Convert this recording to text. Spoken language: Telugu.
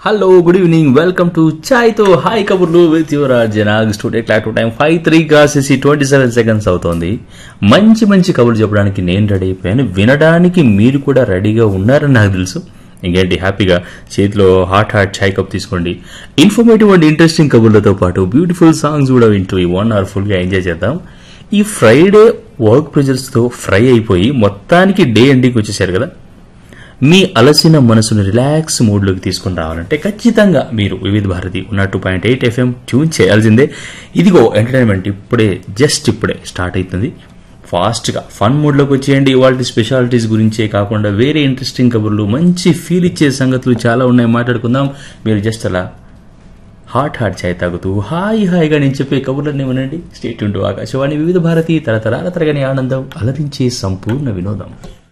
hello good evening welcome to చాయ్ తో హాయ్ కబుర్లు విత్ యువర్ జనాగ్ studio clock to time five three కాసేసి ట్వంటీ సెవెన్ సెకండ్స్ అవుతోంది మంచి మంచి కబుర్లు చెప్పడానికి నేను రెడీ అయిపోయాను వినడానికి మీరు కూడా రెడీగా ఉన్నారని నాకు తెలుసు ఇంకేంటి హ్యాపీగా చేతిలో హాట్ హాట్ చాయ్ కప్ తీసుకోండి ఇన్ఫర్మేటివ్ అండ్ ఇంట్రెస్టింగ్ కబుర్లతో పాటు బ్యూటిఫుల్ సాంగ్స్ కూడా వింటూ ఈ వన్ అవర్ ఫుల్గా ఎంజాయ్ చేద్దాం ఈ ఫ్రైడే వర్క్ ప్రెజర్స్తో ఫ్రై అయిపోయి మొత్తానికి డే ఎండింగ్కి వచ్చేసారు కదా మీ అలసిన మనసును రిలాక్స్ మూడ్లోకి తీసుకుని రావాలంటే ఖచ్చితంగా మీరు వివిధ భారతి ఉన్న two point eight FM tune చేయాల్సిందే ఇదిగో ఎంటర్టైన్మెంట్ ఇప్పుడే జస్ట్ ఇప్పుడే స్టార్ట్ అవుతుంది ఫాస్ట్గా ఫన్ మూడ్లోకి వచ్చేయండి ఇవాళ స్పెషాలిటీస్ గురించే కాకుండా వేరే ఇంట్రెస్టింగ్ కబుర్లు మంచి ఫీల్ ఇచ్చే సంగతులు చాలా ఉన్నాయి మాట్లాడుకుందాం మీరు జస్ట్ అలా హాట్ హాట్ చాయ్ తాగుతూ హాయి హాయిగా నేను చెప్పే కబుర్లన్నీ వినండి స్టేట్ ఉంటూ ఆకాశవాణి వివిధ భారతి తరతరాల తరగని ఆనందం అలరించే సంపూర్ణ వినోదం